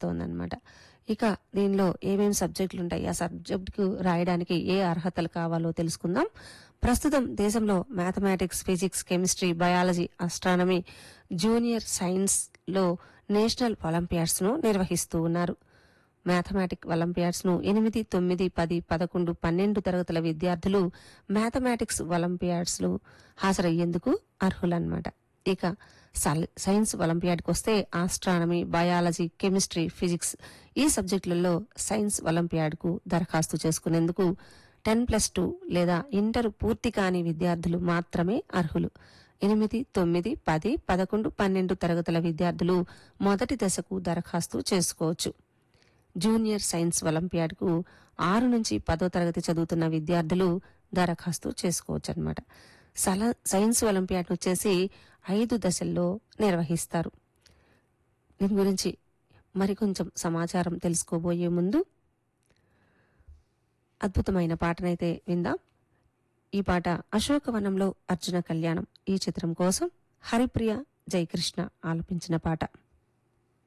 నిర్వహిస్తోందన్నమాట ఇక దీనిలో ఏమేమి సబ్జెక్టులు ఉంటాయి ఆ సబ్జెక్టుకు రాయడానికి ఏ అర్హతలు కావాలో తెలుసుకుందాం ప్రస్తుతం దేశంలో mathematics physics chemistry biology astronomy junior science లో నేషనల్ ఒలింపియాడ్స్ ను నిర్వహిస్తూ ఉన్నారు మ్యాథమెటిక్ ఒలింపియాడ్స్ ను ఎనిమిది తొమ్మిది పది పదకొండు పన్నెండు తరగతుల విద్యార్థులు మ్యాథమెటిక్స్ ఒలింపియాడ్స్ లో హాజరయ్యేందుకు అర్హులన్నమాట ఇక సల్- సైన్స్ ఒలింపియాడ్కి వస్తే ఆస్ట్రానమీ బయాలజీ కెమిస్ట్రీ ఫిజిక్స్ ఈ సబ్జెక్టులలో సైన్స్ ఒలింపియాడ్కు దరఖాస్తు చేసుకునేందుకు టెన్ ప్లస్ టూ లేదా ఇంటర్ పూర్తి కాని విద్యార్థులు మాత్రమే అర్హులు ఎనిమిది తొమ్మిది పది పదకొండు పన్నెండు తరగతుల విద్యార్థులు మొదటి దశకు దరఖాస్తు చేసుకోవచ్చు జూనియర్ సైన్స్ ఒలింపియాడ్కు ఆరు నుంచి పదో తరగతి చదువుతున్న విద్యార్థులు దరఖాస్తు చేసుకోవచ్చు అనమాట సైన్స్ ఒలింపియాడ్ వచ్చేసి ఐదు దశల్లో నిర్వహిస్తారు దీని గురించి మరికొంచెం సమాచారం తెలుసుకోబోయే ముందు అద్భుతమైన పాటనైతే విందాం ఈ పాట అశోకవనంలో అర్జున కళ్యాణం ఈ చిత్రం కోసం హరిప్రియ జయకృష్ణ ఆలపించిన పాట